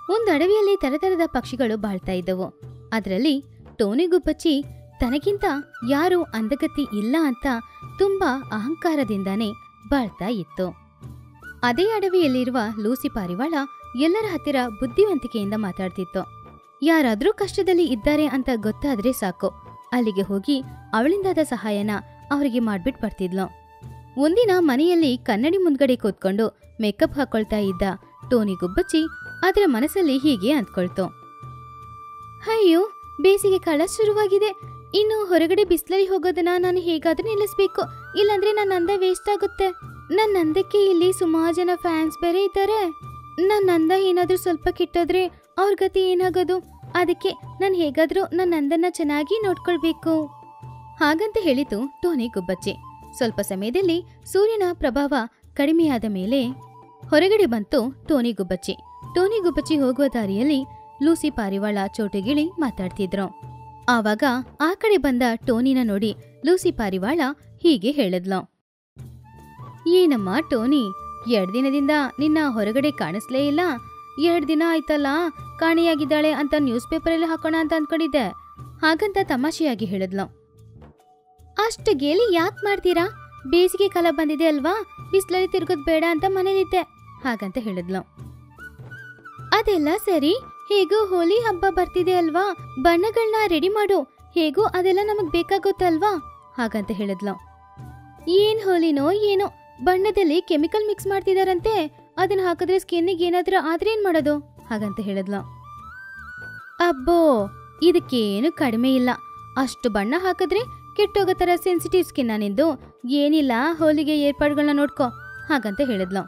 ಒಂದು ಅಡವಿಯಲ್ಲಿ ತರತರದ ಪಕ್ಷಿಗಳು ಬಾಳ್ತಾ ಇದ್ದವು ಅದರಲ್ಲಿ ಟೋನಿ ಗುಬ್ಬಚ್ಚಿ ತನಗಿಂತ ಯಾರೂ ಅಂದಗತಿ ಇಲ್ಲ ಅಂತ ತುಂಬಾ ಅಹಂಕಾರದಿಂದಾನೇ ಬಾಳ್ತಾ ಇತ್ತು ಅದೇ ಅಡವಿಯಲ್ಲಿರುವ ಲೂಸಿ ಪಾರಿವಾಳ ಎಲ್ಲರ ಹತ್ತಿರ ಬುದ್ಧಿವಂತಿಕೆಯಿಂದ ಮಾತಾಡ್ತಿತ್ತು ಯಾರಾದ್ರೂ ಕಷ್ಟದಲ್ಲಿ ಇದ್ದಾರೆ ಅಂತ ಗೊತ್ತಾದ್ರೆ ಸಾಕು ಅಲ್ಲಿಗೆ ಹೋಗಿ ಅವಳಿಂದಾದ ಸಹಾಯನ ಅವರಿಗೆ ಮಾಡ್ಬಿಟ್ ಬರ್ತಿದ್ಲು ಒಂದಿನ ಮನೆಯಲ್ಲಿ ಕನ್ನಡಿ ಮುಂದ್ಗಡೆ ಕೂತ್ಕೊಂಡು ಮೇಕಪ್ ಹಾಕೊಳ್ತಾ ಇದ್ದ ಟೋನಿ ಗುಬ್ಬಚ್ಚಿ ಅದರ ಮನಸ್ಸಲ್ಲಿ ಹೀಗೆ ಅಂದ್ಕೊಳ್ತು ಅಯ್ಯೋ ಬೇಸಿಗೆ ಕಾಲ ಶುರುವಾಗಿದೆ ಇನ್ನು ಹೊರಗಡೆ ಬಿಸಿಲಲ್ಲಿ ಹೋಗೋದನ್ನ ನಾನು ಹೇಗಾದ್ರೂ ನಿಲ್ಲಿಸ್ಬೇಕು ಇಲ್ಲಾಂದ್ರೆ ನನ್ನ ಅಂದ ವೇಸ್ಟ್ ಆಗುತ್ತೆ ನನ್ನ ಅಂದಕ್ಕೆ ಇಲ್ಲಿ ಸುಮಾರು ಜನ ಫ್ಯಾನ್ಸ್ ಬೇರೆ ಇದ್ದಾರೆ ನನ್ನ ಅಂದ ಏನಾದ್ರೂ ಸ್ವಲ್ಪ ಕೆಟ್ಟೋದ್ರೆ ಅವ್ರ ಗತಿ ಏನಾಗೋದು ಅದಕ್ಕೆ ನಾನು ಹೇಗಾದ್ರೂ ನನ್ನ ಅಂದನ್ನ ಚೆನ್ನಾಗಿ ನೋಡ್ಕೊಳ್ಬೇಕು ಹಾಗಂತ ಹೇಳಿತು ಟೋನಿ ಗುಬ್ಬಚ್ಚಿ ಸ್ವಲ್ಪ ಸಮಯದಲ್ಲಿ ಸೂರ್ಯನ ಪ್ರಭಾವ ಕಡಿಮೆಯಾದ ಮೇಲೆ ಹೊರಗಡೆ ಬಂತು ಟೋನಿ ಗುಬ್ಬಚ್ಚಿ ಟೋನಿ ಗುಬ್ಬಚ್ಚಿ ಹೋಗುವ ದಾರಿಯಲ್ಲಿ ಲೂಸಿ ಪಾರಿವಾಳ ಚೋಟುಗಿಳಿ ಮಾತಾಡ್ತಿದ್ರು ಆವಾಗ ಆ ಕಡೆ ಬಂದ ಟೋನಿನ ನೋಡಿ ಲೂಸಿ ಪಾರಿವಾಳ ಹೀಗೆ ಹೇಳಿದ್ಲು ಏನಮ್ಮ ಟೋನಿ ಎರಡ್ ದಿನದಿಂದ ನಿನ್ನ ಹೊರಗಡೆ ಕಾಣಿಸ್ಲೇ ಇಲ್ಲ ಎರಡ್ ದಿನ ಆಯ್ತಲ್ಲ ಕಾಣೆಯಾಗಿದ್ದಾಳೆ ಅಂತ ನ್ಯೂಸ್ ಪೇಪರಲ್ಲಿ ಹಾಕೋಣ ಅಂತ ಅನ್ಕೊಂಡಿದ್ದೆ ಹಾಗಂತ ತಮಾಷೆಯಾಗಿ ಹೇಳಿದ್ಲು ಅಷ್ಟು ಗೇಲಿ ಯಾಕೆ ಮಾಡ್ತೀರಾ ಬೇಸಿಗೆ ಕಾಲ ಬಂದಿದೆ ಅಲ್ವಾ ಬಿಸ್ಲಲ್ಲಿ ತಿರ್ಗೋದ್ ಬೇಡ ಅಂತ ಮನೇಲಿದ್ದೆ ಹಾಗಂತ ಹೇಳಿದ್ಲು ಅದೆಲ್ಲ ಸರಿ ಹೇಗೋ ಹೋಲಿ ಹಬ್ಬ ಬರ್ತಿದೆ ಅಲ್ವಾ ಬಣ್ಣಗಳನ್ನ ರೆಡಿ ಮಾಡು ಹೇಗೂ ಅದೆಲ್ಲ ನಮಗ್ ಬೇಕಾಗುತ್ತಲ್ವಾ ಹಾಗಂತ ಹೇಳಿದ್ಲು ಏನ್ ಹೋಲಿನೋ ಏನೋ ಬಣ್ಣದಲ್ಲಿ ಕೆಮಿಕಲ್ ಮಿಕ್ಸ್ ಮಾಡ್ತಿದಾರಂತೆ ಅದನ್ನ ಹಾಕಿದ್ರೆ ಸ್ಕಿನ್ನಿಗೆ ಏನಾದ್ರೂ ಆದ್ರೆ ಏನ್ ಮಾಡೋದು ಹಾಗಂತ ಹೇಳಿದ್ಲು ಅಬ್ಬೋ ಇದಕ್ಕೇನು ಕಡಿಮೆ ಇಲ್ಲ ಅಷ್ಟು ಬಣ್ಣ ಹಾಕಿದ್ರೆ ಕೆಟ್ಟೋಗೋ ಥರ ಸೆನ್ಸಿಟಿವ್ ಸ್ಕಿನ್ನ ನಿಂದು ಏನಿಲ್ಲ ಹೋಲಿಗೆ ಏರ್ಪಾಡುಗಳನ್ನ ನೋಡ್ಕೋ ಹಾಗಂತ ಹೇಳಿದ್ಲು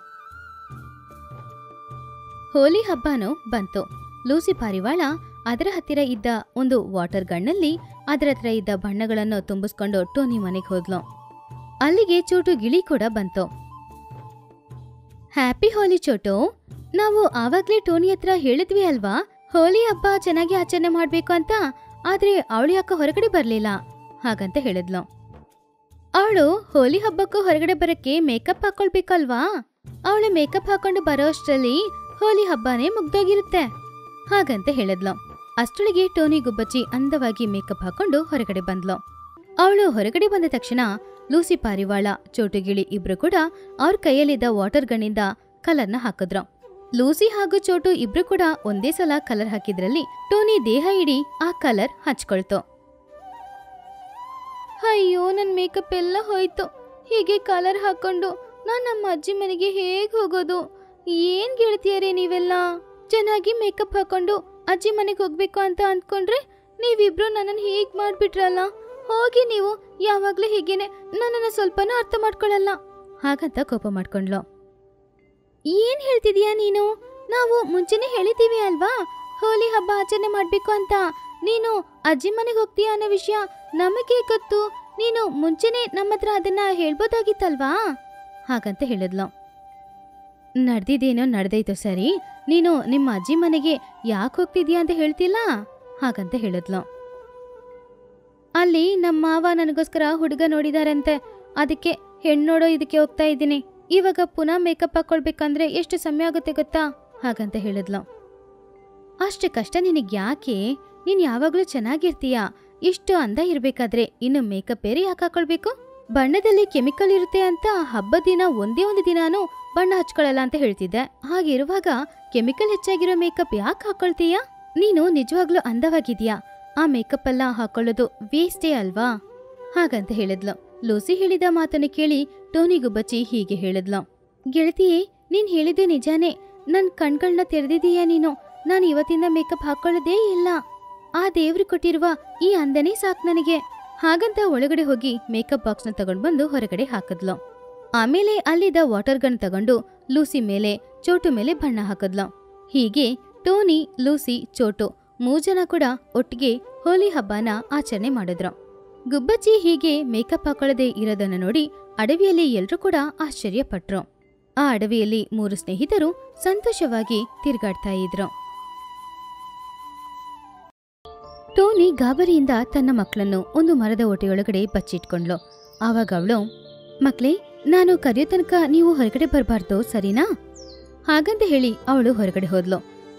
ಹೋಲಿ ಹಬ್ಬನೂ ಬಂತು ಲೂಸಿ ಪಾರಿವಾಳ ಅದರ ಹತ್ತಿರ ಇದ್ದ ಒಂದು ವಾಟರ್ ಗನ್ನಲ್ಲಿ ಅದರ ಹತ್ರ ಇದ್ದ ಬಣ್ಣಗಳನ್ನು ತುಂಬಿಸ್ಕೊಂಡು ಟೋನಿ ಮನೆಗೆ ಹೋದ್ಲು ಅಲ್ಲಿಗೆ ಚೋಟು ಗಿಳಿ ಕೂಡ ಬಂತು ಹ್ಯಾಪಿ ಹೋಲಿ ಚೋಟು ನಾವು ಆವಾಗ್ಲೇ ಟೋನಿ ಹತ್ರ ಹೇಳಿದ್ವಿ ಅಲ್ವಾ ಹೋಲಿ ಹಬ್ಬ ಚೆನ್ನಾಗಿ ಆಚರಣೆ ಮಾಡ್ಬೇಕು ಅಂತ ಆದ್ರೆ ಅವಳು ಯಾಕೆ ಹೊರಗಡೆ ಬರ್ಲಿಲ್ಲ ಹಾಗಂತ ಹೇಳಿದ್ಲು ಅವಳು ಹೋಲಿ ಹಬ್ಬಕ್ಕೂ ಹೊರಗಡೆ ಬರಕ್ಕೆ ಮೇಕಪ್ ಹಾಕೊಳ್ಬೇಕಲ್ವಾ ಅವಳು ಮೇಕಪ್ ಹಾಕೊಂಡು ಬರೋ ಅಷ್ಟರಲ್ಲಿ ಹೋಲಿ ಹಬ್ಬನೇ ಮುಗ್ದೋಗಿರುತ್ತೆ ಹಾಗಂತ ಹೇಳಿದ್ಲು ಅಷ್ಟೊಳಗೆ ಟೋನಿ ಗುಬ್ಬಚ್ಚಿ ಅಂದವಾಗಿ ಮೇಕಪ್ ಹಾಕೊಂಡು ಹೊರಗಡೆ ಬಂದ್ಲು ಅವಳು ಹೊರಗಡೆ ಬಂದ ತಕ್ಷಣ ಲೂಸಿ ಪಾರಿವಾಳ ಚೋಟುಗಿಳಿ ಇಬ್ರು ಕೂಡ ಅವ್ರ ಕೈಯಲ್ಲಿದ್ದ ವಾಟರ್ ಗನ್ನಿಂದ ಕಲರ್ನ ಹಾಕಿದ್ರು ಲೂಸಿ ಹಾಗೂ ಚೋಟು ಇಬ್ರು ಕೂಡ ಒಂದೇ ಸಲ ಕಲರ್ ಹಾಕಿದ್ರಲ್ಲಿ ಟೋನಿ ದೇಹ ಇಡೀ ಆ ಕಲರ್ ಹಚ್ಕೊಳ್ತು ಅಯ್ಯೋ ನನ್ನ ಮೇಕಪ್ ಎಲ್ಲ ಹೋಯ್ತು ಹೀಗೆ ಕಲರ್ ಹಾಕೊಂಡು ನಾನು ನಮ್ಮ ಅಜ್ಜಿ ಮನೆಗೆ ಹೇಗೆ ಹೋಗೋದು ಏನ್ ಗೆಳತಿಯರೇ ನೀವೆಲ್ಲ ಚೆನ್ನಾಗಿ ಮೇಕಪ್ ಹಾಕೊಂಡು ಅಜ್ಜಿ ಮನೆಗೆ ಹೋಗ್ಬೇಕು ಅಂತ ಅಂದ್ಕೊಂಡ್ರೆ ನೀವಿಬ್ರು ನನ್ನನ್ನು ಹೀಗೆ ಮಾಡ್ಬಿಟ್ರಲ್ಲ ಹೋಗಿ ನೀವು ಯಾವಾಗ್ಲೂ ಹೀಗೇನೆ ನನ್ನನ್ನು ಸ್ವಲ್ಪನೂ ಅರ್ಥ ಮಾಡ್ಕೊಳ್ಳಲ್ಲ ಹಾಗಂತ ಕೋಪ ಮಾಡ್ಕೊಂಡ್ಲು ಏನ್ ಹೇಳ್ತಿದೀಯಾ ನೀನು ನಾವು ಮುಂಚೆನೆ ಹೇಳಿದ್ದೀವಿ ಅಲ್ವಾ ಹೋಲಿ ಹಬ್ಬ ಆಚರಣೆ ಮಾಡ್ಬೇಕು ಅಂತ ನೀನು ಅಜ್ಜಿ ಮನೆಗೆ ಹೋಗ್ತೀಯಾ ಅನ್ನೋ ವಿಷಯ ನಮಗೆ ಗೊತ್ತು ನೀನು ಮುಂಚೆನೆ ನಮ್ಮ ಹತ್ರ ಅದನ್ನ ಹೇಳ್ಬೋದಾಗಿತ್ತಲ್ವಾ ಹಾಗಂತ ಹೇಳಿದ್ಲು ನಡ್ದಿದ್ದೇನೋ ನಡೆದೈತು ಸರಿ ನೀನು ನಿಮ್ಮ ಅಜ್ಜಿ ಮನೆಗೆ ಯಾಕೆ ಹೋಗ್ತಿದ್ಯಾ ಅಂತ ಹೇಳ್ತಿಲ್ಲ ಹಾಗಂತ ಹೇಳಿದ್ಲು ಅಲ್ಲಿ ನಮ್ಮ ಮಾವ ನನಗೋಸ್ಕರ ಹುಡುಗ ನೋಡಿದಾರಂತೆ ಅದಕ್ಕೆ ಹೆಣ್ಣು ನೋಡೋ ಇದಕ್ಕೆ ಹೋಗ್ತಾ ಇದ್ದೀನಿ ಇವಾಗ ಪುನಃ ಮೇಕಪ್ ಹಾಕೊಳ್ಬೇಕಂದ್ರೆ ಎಷ್ಟು ಸಮಯ ಆಗುತ್ತೆ ಗೊತ್ತಾ ಹಾಗಂತ ಹೇಳಿದ್ಲು ಅಷ್ಟು ಕಷ್ಟ ನಿನಗೆ ಯಾಕೆ ನೀನ್ ಯಾವಾಗ್ಲೂ ಚೆನ್ನಾಗಿರ್ತೀಯ ಇಷ್ಟು ಅಂದ ಇರ್ಬೇಕಾದ್ರೆ ಇನ್ನು ಮೇಕಪ್ ಬೇರೆ ಯಾಕೆ ಹಾಕೊಳ್ಬೇಕು ಬಣ್ಣದಲ್ಲಿ ಕೆಮಿಕಲ್ ಇರುತ್ತೆ ಅಂತ ಹಬ್ಬದ ದಿನ ಒಂದೇ ಒಂದು ದಿನಾನು ಬಣ್ಣ ಹಚ್ಕೊಳ್ಳಲ್ಲ ಅಂತ ಹೇಳ್ತಿದ್ದೆ ಹಾಗಿರುವಾಗ ಕೆಮಿಕಲ್ ಹೆಚ್ಚಾಗಿರೋ ಮೇಕಪ್ ಯಾಕೆ ಹಾಕೊಳ್ತೀಯ ನೀನು ನಿಜವಾಗ್ಲೂ ಅಂದವಾಗಿದ್ಯಾ ಆ ಮೇಕಪ್ ಎಲ್ಲ ಹಾಕೊಳ್ಳೋದು ವೇಸ್ಟೇ ಅಲ್ವಾ ಹಾಗಂತ ಹೇಳಿದ್ಲು ಲೂಸಿ ಹೇಳಿದ ಮಾತನ್ನು ಕೇಳಿ ಟೋನಿ ಗುಬ್ಬಚ್ಚಿ ಹೀಗೆ ಹೇಳಿದ್ಲು ಗೆಳತಿಯೇ ನೀನ್ ಹೇಳಿದ್ದು ನಿಜಾನೇ ನನ್ ಕಣ್ಗಳನ್ನ ತೆರೆದಿದೀಯಾ ನೀನು ನಾನು ಇವತ್ತಿಂದ ಮೇಕಪ್ ಹಾಕೊಳ್ಳೋದೇ ಇಲ್ಲ ಆ ದೇವ್ರು ಕೊಟ್ಟಿರುವ ಈ ಅಂದನೇ ಸಾಕ್ ನನಗೆ ಹಾಗಂತ ಒಳಗಡೆ ಹೋಗಿ ಮೇಕಪ್ ಬಾಕ್ಸ್ನ ತಗೊಂಡ್ ಬಂದು ಹೊರಗಡೆ ಹಾಕಿದ್ಲು ಆಮೇಲೆ ಅಲ್ಲಿದ್ದ ವಾಟರ್ ಗನ್ ತಗೊಂಡು ಲೂಸಿ ಮೇಲೆ ಚೋಟು ಮೇಲೆ ಬಣ್ಣ ಹಾಕಿದ್ಲು ಹೀಗೆ ಟೋನಿ ಲೂಸಿ ಚೋಟು ಮೂರ್ ಜನ ಕೂಡ ಒಟ್ಟಿಗೆ ಹೋಲಿ ಹಬ್ಬನ ಆಚರಣೆ ಮಾಡಿದ್ರು ಗುಬ್ಬಚ್ಚಿ ಹೀಗೆ ಮೇಕಪ್ ಹಾಕೊಳ್ಳದೆ ಇರೋದನ್ನ ನೋಡಿ ಅಡವಿಯಲ್ಲಿ ಎಲ್ರೂ ಕೂಡ ಆಶ್ಚರ್ಯಪಟ್ರು ಆ ಅಡವಿಯಲ್ಲಿ ಮೂರು ಸ್ನೇಹಿತರು ಸಂತೋಷವಾಗಿ ತಿರುಗಾಡ್ತಾ ಇದ್ರು ಟೋನಿ ಗಾಬರಿಯಿಂದ ತನ್ನ ಮಕ್ಕಳನ್ನು ಒಂದು ಮರದ ಓಟೆಯೊಳಗಡೆ ಬಚ್ಚಿಟ್ಕೊಂಡ್ಲು ಆವಾಗ ಅವಳು ಮಕ್ಳೇ ನಾನು ಕರೆಯೋ ತನಕ ನೀವು ಹೊರಗಡೆ ಬರಬಾರ್ದು ಸರಿನಾ ಹಾಗಂತ ಹೇಳಿ ಅವಳು ಹೊರಗಡೆ ಹೋದ್ಲು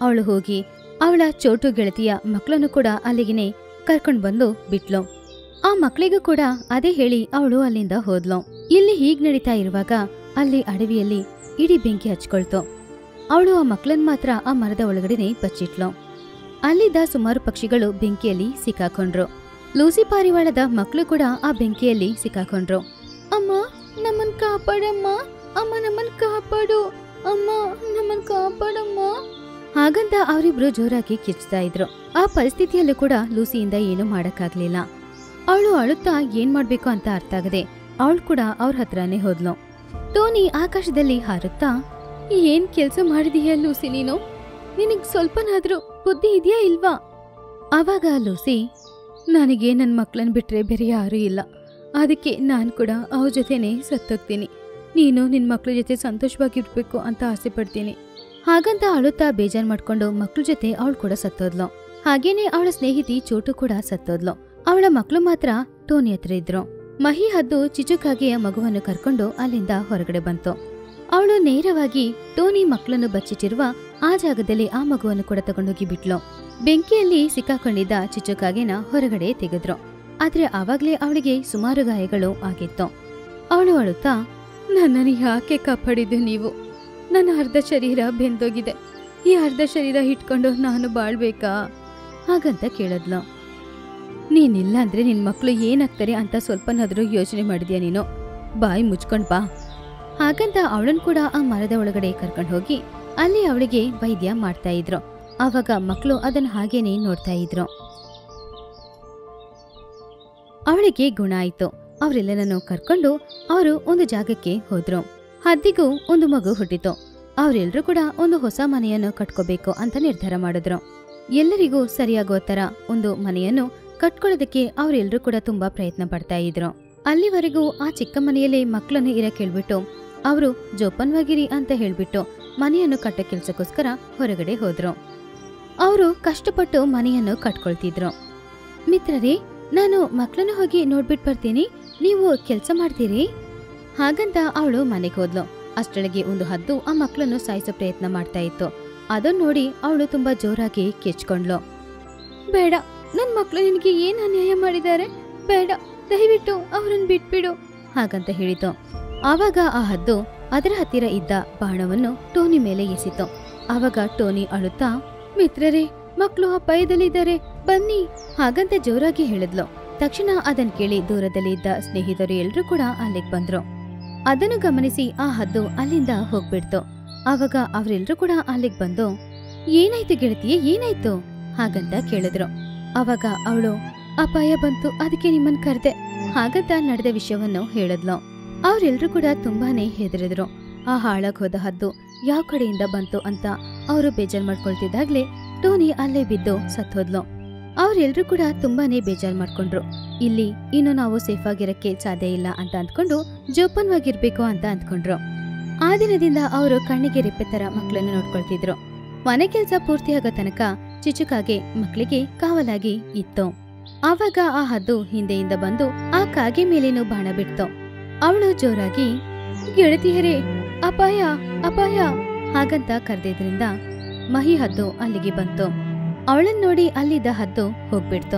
ಅವಳು ಹೋಗಿ ಅವಳ ಚೋಟು ಗೆಳತಿಯ ಮಕ್ಕಳನ್ನು ಕೂಡ ಅಲ್ಲಿಗೆನೆ ಕರ್ಕೊಂಡ್ ಬಂದು ಬಿಟ್ಲು ಆ ಮಕ್ಕಳಿಗೂ ಕೂಡ ಅದೇ ಹೇಳಿ ಅವಳು ಅಲ್ಲಿಂದ ಹೋದ್ಲು ಇಲ್ಲಿ ಹೀಗ್ ನಡೀತಾ ಇರುವಾಗ ಅಲ್ಲಿ ಅಡವಿಯಲ್ಲಿ ಇಡೀ ಬೆಂಕಿ ಹಚ್ಕೊಳ್ತು ಅವಳು ಆ ಮಕ್ಕಳನ್ ಮಾತ್ರ ಆ ಮರದ ಒಳಗಡೆನೆ ಬಚ್ಚಿಟ್ಲು ಅಲ್ಲಿದ್ದ ಸುಮಾರು ಪಕ್ಷಿಗಳು ಬೆಂಕಿಯಲ್ಲಿ ಸಿಕ್ಕಾಕೊಂಡ್ರು ಲೂಸಿ ಪಾರಿವಾಳದ ಮಕ್ಕಳು ಕೂಡ ಆ ಬೆಂಕಿಯಲ್ಲಿ ಸಿಕ್ಕಾಕೊಂಡ್ರು ಅಮ್ಮ ನಮ್ಮನ್ ಕಾಪಾಡಮ್ಮ ಅಮ್ಮ ನಮ್ಮನ್ ಕಾಪಾಡು ಅಮ್ಮ ನಮ್ಮನ್ ಕಾಪಾಡಮ್ಮ ಹಾಗಂತ ಅವರಿಬ್ರು ಜೋರಾಗಿ ಕಿಚ್ತಾ ಇದ್ರು ಆ ಪರಿಸ್ಥಿತಿಯಲ್ಲೂ ಕೂಡ ಲೂಸಿಯಿಂದ ಏನು ಮಾಡಕ್ಕಾಗ್ಲಿಲ್ಲ ಅವಳು ಅಳುತ್ತಾ ಏನ್ ಮಾಡ್ಬೇಕು ಅಂತ ಅರ್ಥ ಆಗದೆ ಅವಳು ಕೂಡ ಅವ್ರ ಹತ್ರನೇ ಹೋದ್ಲು ಟೋನಿ ಆಕಾಶದಲ್ಲಿ ಹಾರುತ್ತಾ ಏನ್ ಕೆಲ್ಸ ಮಾಡಿದೀಯ ಲೂಸಿ ನೀನು ನಿನಗ್ ಸ್ವಲ್ಪನಾದ್ರೂ ಬುದ್ಧಿ ಇದೆಯಾ ಇಲ್ವಾ ಆವಾಗ ಲೂಸಿ ನನಗೆ ನನ್ನ ಮಕ್ಕಳನ್ನ ಬಿಟ್ರೆ ಬೇರೆ ಯಾರೂ ಇಲ್ಲ ಅದಕ್ಕೆ ನಾನು ಕೂಡ ಅವ್ರ ಜೊತೆನೆ ಸತ್ತೋಗ್ತೀನಿ ನೀನು ನಿನ್ನ ಮಕ್ಳ ಜೊತೆ ಸಂತೋಷವಾಗಿರ್ಬೇಕು ಅಂತ ಆಸೆ ಪಡ್ತೀನಿ ಹಾಗಂತ ಅಳುತ್ತಾ ಬೇಜಾರ್ ಮಾಡ್ಕೊಂಡು ಮಕ್ಳ ಜೊತೆ ಅವಳು ಕೂಡ ಸತ್ತೋದ್ಲು ಹಾಗೇನೆ ಅವಳ ಸ್ನೇಹಿತಿ ಚೋಟು ಕೂಡ ಸತ್ತೋದ್ಲು ಅವಳ ಮಕ್ಳು ಮಾತ್ರ ಟೋನಿ ಹತ್ರ ಇದ್ರು ಮಹಿ ಹದ್ದು ಚಿಚುಕಾಗಿಯ ಮಗುವನ್ನು ಕರ್ಕೊಂಡು ಅಲ್ಲಿಂದ ಹೊರಗಡೆ ಬಂತು ಅವಳು ನೇರವಾಗಿ ಟೋನಿ ಮಕ್ಕಳನ್ನು ಬಚ್ಚಿಟ್ಟಿರುವ ಆ ಜಾಗದಲ್ಲಿ ಆ ಮಗುವನ್ನು ಕೂಡ ತಗೊಂಡೋಗಿ ಬಿಟ್ಲು ಬೆಂಕಿಯಲ್ಲಿ ಸಿಕ್ಕಾಕೊಂಡಿದ್ದ ಚಿಚುಕಾಗೆನ ಹೊರಗಡೆ ತೆಗೆದ್ರು ಆದ್ರೆ ಆವಾಗ್ಲೇ ಅವಳಿಗೆ ಸುಮಾರು ಗಾಯಗಳು ಆಗಿತ್ತು ಅವಳು ಅಳುತ್ತಾ ನನ್ನನ್ನು ಯಾಕೆ ಕಾಪಾಡಿದ್ದು ನೀವು ನನ್ನ ಅರ್ಧ ಶರೀರ ಬೆಂದೋಗಿದೆ ಈ ಅರ್ಧ ಶರೀರ ಇಟ್ಕೊಂಡು ನಾನು ಬಾಳ್ಬೇಕಾ ಹಾಗಂತ ಕೇಳಿದ್ಲು ನೀನಿಲ್ಲ ಅಂದ್ರೆ ನಿನ್ ಮಕ್ಳು ಏನಾಗ್ತಾರೆ ಅಂತ ಸ್ವಲ್ಪನಾದ್ರೂ ಯೋಚನೆ ಮಾಡಿದ್ಯಾ ನೀನು ಬಾಯಿ ಮುಚ್ಕೊಂಡ್ ಬಾ ಹಾಗಂತ ಅವಳನ್ ಕೂಡ ಆ ಮರದ ಒಳಗಡೆ ಕರ್ಕೊಂಡು ಹೋಗಿ ಅಲ್ಲಿ ಅವಳಿಗೆ ವೈದ್ಯ ಮಾಡ್ತಾ ಇದ್ರು ಆವಾಗ ಮಕ್ಕಳು ಅದನ್ನ ಹಾಗೇನೆ ನೋಡ್ತಾ ಇದ್ರು ಅವಳಿಗೆ ಗುಣ ಆಯ್ತು ಅವರೆಲ್ಲನನ್ನು ಕರ್ಕೊಂಡು ಅವರು ಒಂದು ಜಾಗಕ್ಕೆ ಹೋದ್ರು ಹದ್ದಿಗೂ ಒಂದು ಮಗು ಹುಟ್ಟಿತು ಅವರೆಲ್ಲರೂ ಕೂಡ ಒಂದು ಹೊಸ ಮನೆಯನ್ನು ಕಟ್ಕೋಬೇಕು ಅಂತ ನಿರ್ಧಾರ ಮಾಡಿದ್ರು ಎಲ್ಲರಿಗೂ ಸರಿಯಾಗೋ ತರ ಒಂದು ಮನೆಯನ್ನು ಕಟ್ಕೊಳ್ಳೋದಕ್ಕೆ ಅವರೆಲ್ಲರೂ ಕೂಡ ತುಂಬಾ ಪ್ರಯತ್ನ ಪಡ್ತಾ ಇದ್ರು ಅಲ್ಲಿವರೆಗೂ ಆ ಚಿಕ್ಕ ಮನೆಯಲ್ಲಿ ಮಕ್ಕಳನ್ನು ಇರಕ್ ಹೇಳ್ಬಿಟ್ಟು ಅವರು ಜೋಪಾನವಾಗಿರಿ ಅಂತ ಹೇಳ್ಬಿಟ್ಟು ಮನೆಯನ್ನು ಕಟ್ಟ ಕೆಲ್ಸಕ್ಕೋಸ್ಕರ ಹೊರಗಡೆ ಹೋದ್ರು ಅವರು ಕಷ್ಟಪಟ್ಟು ಮನೆಯನ್ನು ಕಟ್ಕೊಳ್ತಿದ್ರು ಮಿತ್ರರೇ ನಾನು ಮಕ್ಕಳನ್ನು ಹೋಗಿ ನೋಡ್ಬಿಟ್ಟು ಬರ್ತೀನಿ ನೀವು ಕೆಲಸ ಮಾಡ್ತೀರಿ ಹಾಗಂತ ಅವಳು ಮನೆಗೆ ಹೋದ್ಲು ಅಷ್ಟೊಳಗೆ ಒಂದು ಹದ್ದು ಆ ಮಕ್ಕಳನ್ನು ಸಾಯಿಸೋ ಪ್ರಯತ್ನ ಮಾಡ್ತಾ ಇತ್ತು ಅದನ್ನ ನೋಡಿ ಅವಳು ತುಂಬಾ ಜೋರಾಗಿ ಕಿಚ್ಕೊಂಡ್ಲು ಬೇಡ ನನ್ ಮಕ್ಕಳು ನಿನಗೆ ಏನ್ ಅನ್ಯಾಯ ಮಾಡಿದ್ದಾರೆ ಬೇಡ ದಯವಿಟ್ಟು ಅವರನ್ನು ಬಿಟ್ಬಿಡು ಹಾಗಂತ ಹೇಳಿತು ಆವಾಗ ಆ ಹದ್ದು ಅದರ ಹತ್ತಿರ ಇದ್ದ ಬಾಣವನ್ನು ಟೋನಿ ಮೇಲೆ ಎಸಿತು ಆವಾಗ ಟೋನಿ ಅಳುತ್ತಾ ಮಿತ್ರರೇ ಮಕ್ಕಳು ಅಪಾಯದಲ್ಲಿದ್ದಾರೆ ಬನ್ನಿ ಹಾಗಂತ ಜೋರಾಗಿ ಹೇಳಿದ್ಲು ತಕ್ಷಣ ಅದನ್ ಕೇಳಿ ದೂರದಲ್ಲಿ ಇದ್ದ ಸ್ನೇಹಿತರು ಎಲ್ರೂ ಕೂಡ ಅಲ್ಲಿಗೆ ಬಂದ್ರು ಅದನ್ನು ಗಮನಿಸಿ ಆ ಹದ್ದು ಅಲ್ಲಿಂದ ಹೋಗ್ಬಿಡ್ತು ಆವಾಗ ಅವರೆಲ್ಲರೂ ಕೂಡ ಅಲ್ಲಿಗೆ ಬಂದು ಏನಾಯ್ತು ಗೆಳತಿಯೇ ಏನಾಯ್ತು ಹಾಗಂತ ಕೇಳಿದ್ರು ಅವಾಗ ಅವಳು ಅಪಾಯ ಬಂತು ಅದಕ್ಕೆ ನಿಮ್ಮನ್ ಕರ್ದೆ ಹಾಗಂತ ನಡೆದ ವಿಷಯವನ್ನು ಹೇಳಿದ್ಲು ಅವರೆಲ್ಲರೂ ಕೂಡ ತುಂಬಾನೇ ಹೆದರಿದ್ರು ಆ ಹಾಳಾಗ್ ಹೋದ ಹದ್ದು ಯಾವ ಕಡೆಯಿಂದ ಬಂತು ಅಂತ ಅವರು ಬೇಜಾರ್ ಮಾಡ್ಕೊಳ್ತಿದ್ದಾಗ್ಲೇ ಟೋನಿ ಅಲ್ಲೇ ಬಿದ್ದು ಸತ್ತೋದ್ಲು ಅವರೆಲ್ಲರೂ ಕೂಡ ತುಂಬಾನೇ ಬೇಜಾರ್ ಮಾಡ್ಕೊಂಡ್ರು ಇಲ್ಲಿ ಇನ್ನು ನಾವು ಸೇಫ್ ಆಗಿರಕ್ಕೆ ಸಾಧ್ಯ ಇಲ್ಲ ಅಂತ ಅಂದ್ಕೊಂಡು ಜೋಪಾನವಾಗಿರ್ಬೇಕು ಅಂತ ಅಂದ್ಕೊಂಡ್ರು ಆ ದಿನದಿಂದ ಅವರು ಕಣ್ಣಿಗೆ ರೆಪ್ಪೆ ತರ ಮಕ್ಕಳನ್ನು ನೋಡ್ಕೊಳ್ತಿದ್ರು ಮನೆ ಕೆಲಸ ಪೂರ್ತಿಯಾಗೋ ತನಕ ಚಿಚುಕಾಗೆ ಮಕ್ಕಳಿಗೆ ಕಾವಲಾಗಿ ಇತ್ತು ಆವಾಗ ಆ ಹದ್ದು ಹಿಂದೆಯಿಂದ ಬಂದು ಆ ಕಾಗೆ ಮೇಲೇನು ಬಾಣ ಬಿಡ್ತು ಅವಳು ಜೋರಾಗಿ ಗೆಳತಿಯರೇ ಅಪಾಯ ಅಪಾಯ ಹಾಗಂತ ಕರೆದಿದ್ರಿಂದ ಮಹಿ ಹದ್ದು ಅಲ್ಲಿಗೆ ಬಂತು ಅವಳನ್ನ ನೋಡಿ ಅಲ್ಲಿದ್ದ ಹದ್ದು ಹೋಗ್ಬಿಡ್ತು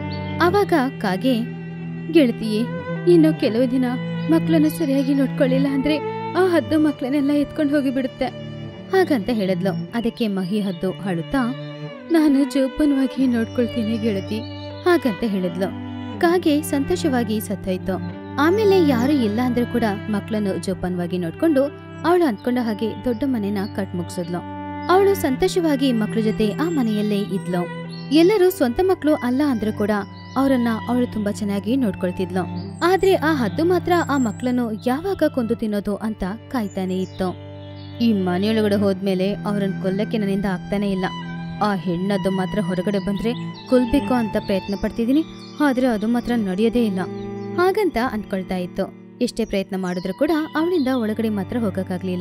ಆವಾಗ ಕಾಗೆ ಗೆಳತಿಯೇ ಇನ್ನು ಕೆಲವು ದಿನ ಮಕ್ಕಳನ್ನ ಸರಿಯಾಗಿ ನೋಡ್ಕೊಳ್ಳಿಲ್ಲ ಅಂದ್ರೆ ಆ ಹದ್ದು ಮಕ್ಕಳನ್ನೆಲ್ಲ ಎತ್ಕೊಂಡು ಹೋಗಿಬಿಡುತ್ತೆ ಹಾಗಂತ ಹೇಳಿದ್ಲು ಅದಕ್ಕೆ ಮಹಿ ಹದ್ದು ಅಳುತ್ತಾ ನಾನು ಜೋಪಾನವಾಗಿ ನೋಡ್ಕೊಳ್ತೀನಿ ಗೆಳತಿ ಹಾಗಂತ ಹೇಳಿದ್ಲು ಕಾಗೆ ಸಂತೋಷವಾಗಿ ಸತ್ತೋಯ್ತು ಆಮೇಲೆ ಯಾರು ಇಲ್ಲ ಅಂದ್ರೂ ಕೂಡ ಮಕ್ಕಳನ್ನು ಜೋಪಾನವಾಗಿ ನೋಡ್ಕೊಂಡು ಅವಳು ಅಂದ್ಕೊಂಡ ಹಾಗೆ ದೊಡ್ಡ ಮನೆನ ಕಟ್ ಮುಗಿಸಿದ್ಲು ಅವಳು ಸಂತೋಷವಾಗಿ ಮಕ್ಕಳ ಜೊತೆ ಆ ಮನೆಯಲ್ಲೇ ಇದ್ಲು ಎಲ್ಲರೂ ಸ್ವಂತ ಮಕ್ಕಳು ಅಲ್ಲ ಅಂದ್ರೂ ಕೂಡ ಅವರನ್ನ ಅವಳು ತುಂಬಾ ಚೆನ್ನಾಗಿ ನೋಡ್ಕೊಳ್ತಿದ್ಲು ಆದ್ರೆ ಆ ಹದ್ದು ಮಾತ್ರ ಆ ಮಕ್ಕಳನ್ನು ಯಾವಾಗ ಕೊಂದು ತಿನ್ನೋದು ಅಂತ ಕಾಯ್ತಾನೆ ಇತ್ತು ಈ ಮನೆಯೊಳಗಡೆ ಹೋದ್ಮೇಲೆ ಅವರನ್ನ ಕೊಲ್ಲಕ್ಕೆ ನನ್ನಿಂದ ಆಗ್ತಾನೆ ಇಲ್ಲ ಆ ಹೆಣ್ಣದ್ದು ಮಾತ್ರ ಹೊರಗಡೆ ಬಂದ್ರೆ ಕೊಲ್ಬೇಕು ಅಂತ ಪ್ರಯತ್ನ ಪಡ್ತಿದೀನಿ ಆದ್ರೆ ಅದು ಮಾತ್ರ ನಡೆಯೋದೇ ಇಲ್ಲ ಹಾಗಂತ ಅನ್ಕೊಳ್ತಾ ಇತ್ತು ಎಷ್ಟೇ ಪ್ರಯತ್ನ ಮಾಡಿದ್ರು ಕೂಡ ಅವಳಿಂದ ಒಳಗಡೆ ಮಾತ್ರ ಹೋಗಕ್ಕಾಗ್ಲಿಲ್ಲ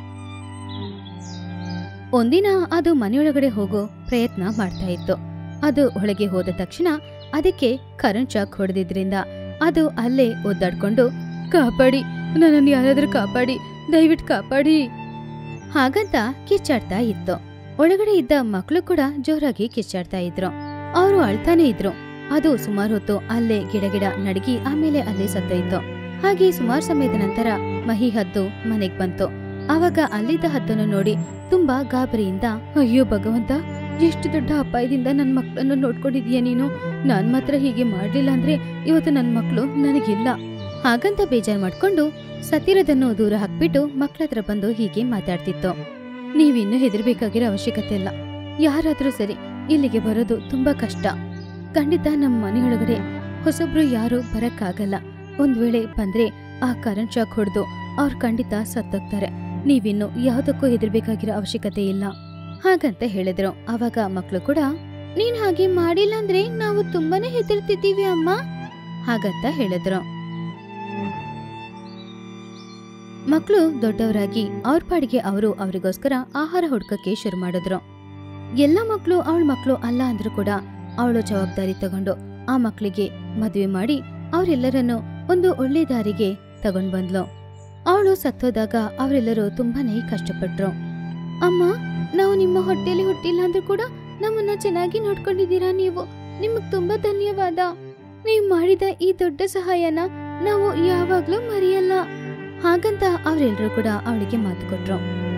ಒಂದಿನ ಅದು ಮನೆಯೊಳಗಡೆ ಹೋಗೋ ಪ್ರಯತ್ನ ಮಾಡ್ತಾ ಇತ್ತು ಅದು ಒಳಗೆ ಹೋದ ತಕ್ಷಣ ಅದಕ್ಕೆ ಕರೆಂಟ್ ಶಾಕ್ ಹೊಡೆದಿದ್ರಿಂದ ಅದು ಅಲ್ಲೇ ಒದ್ದಾಡ್ಕೊಂಡು ಕಾಪಾಡಿ ನನ್ನನ್ನು ಯಾರಾದ್ರೂ ಕಾಪಾಡಿ ದಯವಿಟ್ಟು ಕಾಪಾಡಿ ಹಾಗಂತ ಕಿಚ್ಚಾಡ್ತಾ ಇತ್ತು ಒಳಗಡೆ ಇದ್ದ ಮಕ್ಕಳು ಕೂಡ ಜೋರಾಗಿ ಕಿಚ್ಚಾಡ್ತಾ ಇದ್ರು ಅವರು ಅಳ್ತಾನೆ ಇದ್ರು ಅದು ಸುಮಾರು ಹೊತ್ತು ಅಲ್ಲೇ ಗಿಡ ಗಿಡ ನಡಗಿ ಆಮೇಲೆ ಅಲ್ಲೇ ಸತ್ತೋಯ್ತು ಹಾಗೆ ಸುಮಾರು ಸಮಯದ ನಂತರ ಮಹಿ ಹದ್ದು ಮನೆಗ್ ಬಂತು ಆವಾಗ ಅಲ್ಲಿದ್ದ ಹದ್ದನ್ನು ನೋಡಿ ತುಂಬಾ ಗಾಬರಿಯಿಂದ ಅಯ್ಯೋ ಭಗವಂತ ಎಷ್ಟು ದೊಡ್ಡ ಅಪಾಯದಿಂದ ನನ್ ಮಕ್ಕಳನ್ನು ನೋಡ್ಕೊಂಡಿದೀಯ ನೀನು ನಾನ್ ಮಾತ್ರ ಹೀಗೆ ಮಾಡ್ಲಿಲ್ಲ ಅಂದ್ರೆ ಇವತ್ತು ನನ್ ಮಕ್ಕಳು ನನಗಿಲ್ಲ ಹಾಗಂತ ಬೇಜಾರ್ ಮಾಡ್ಕೊಂಡು ಸತ್ತಿರೋದನ್ನು ದೂರ ಹಾಕ್ಬಿಟ್ಟು ಮಕ್ಳ ಹತ್ರ ಬಂದು ಹೀಗೆ ಮಾತಾಡ್ತಿತ್ತು ನೀವಿನ್ನೂ ಹೆದರ್ಬೇಕಾಗಿರೋ ಅವಶ್ಯಕತೆ ಇಲ್ಲ ಯಾರಾದ್ರೂ ಸರಿ ಇಲ್ಲಿಗೆ ಬರೋದು ತುಂಬಾ ಕಷ್ಟ ಖಂಡಿತ ನಮ್ಮ ಮನೆಯೊಳಗಡೆ ಹೊಸಬ್ರು ಯಾರು ಬರಕ್ಕಾಗಲ್ಲ ಒಂದ್ ವೇಳೆ ಬಂದ್ರೆ ಆ ಕರೆಂಟ್ ಶಾಕ್ ಹೊಡೆದು ಅವ್ರು ಖಂಡಿತ ಸತ್ತೋಗ್ತಾರೆ ನೀವಿನ್ನು ಯಾವ್ದಕ್ಕೂ ಹೆದರ್ಬೇಕಾಗಿರೋ ಅವಶ್ಯಕತೆ ಇಲ್ಲ ಹಾಗಂತ ಹೇಳಿದ್ರು ಅವಾಗ ಮಕ್ಳು ಕೂಡ ನೀನ್ ಹಾಗೆ ಮಾಡಿಲ್ಲ ಅಂದ್ರೆ ನಾವು ತುಂಬಾನೇ ಹೆದರ್ತಿದ್ದೀವಿ ಅಮ್ಮ ಹಾಗಂತ ಹೇಳಿದ್ರು ಮಕ್ಕಳು ದೊಡ್ಡವರಾಗಿ ಅವ್ರ ಪಾಡಿಗೆ ಅವರು ಅವರಿಗೋಸ್ಕರ ಆಹಾರ ಹುಡ್ಕಕ್ಕೆ ಶುರು ಮಾಡಿದ್ರು ಎಲ್ಲ ಮಕ್ಕಳು ಅವಳ ಮಕ್ಕಳು ಅಲ್ಲ ಅಂದ್ರೂ ಕೂಡ ಅವಳು ಜವಾಬ್ದಾರಿ ತಗೊಂಡು ಆ ಮಕ್ಕಳಿಗೆ ಮದುವೆ ಮಾಡಿ ಅವರೆಲ್ಲರನ್ನು ಒಂದು ಒಳ್ಳೆ ದಾರಿಗೆ ತಗೊಂಡ್ ಬಂದ್ಲು ಅವಳು ಸತ್ತೋದಾಗ ಅವರೆಲ್ಲರೂ ತುಂಬಾನೇ ಕಷ್ಟಪಟ್ರು ಅಮ್ಮ ನಾವು ನಿಮ್ಮ ಹೊಟ್ಟೆಲಿ ಹುಟ್ಟಿಲ್ಲ ಅಂದ್ರೂ ಕೂಡ ನಮ್ಮನ್ನ ಚೆನ್ನಾಗಿ ನೋಡ್ಕೊಂಡಿದ್ದೀರಾ ನೀವು ನಿಮಗ್ ತುಂಬಾ ಧನ್ಯವಾದ ನೀವು ಮಾಡಿದ ಈ ದೊಡ್ಡ ಸಹಾಯನ ನಾವು ಯಾವಾಗ್ಲೂ ಮರೆಯಲ್ಲ ಹಾಗಂತ ಅವರೆಲ್ಲರೂ ಕೂಡ ಅವಳಿಗೆ ಮಾತು ಕೊಟ್ರು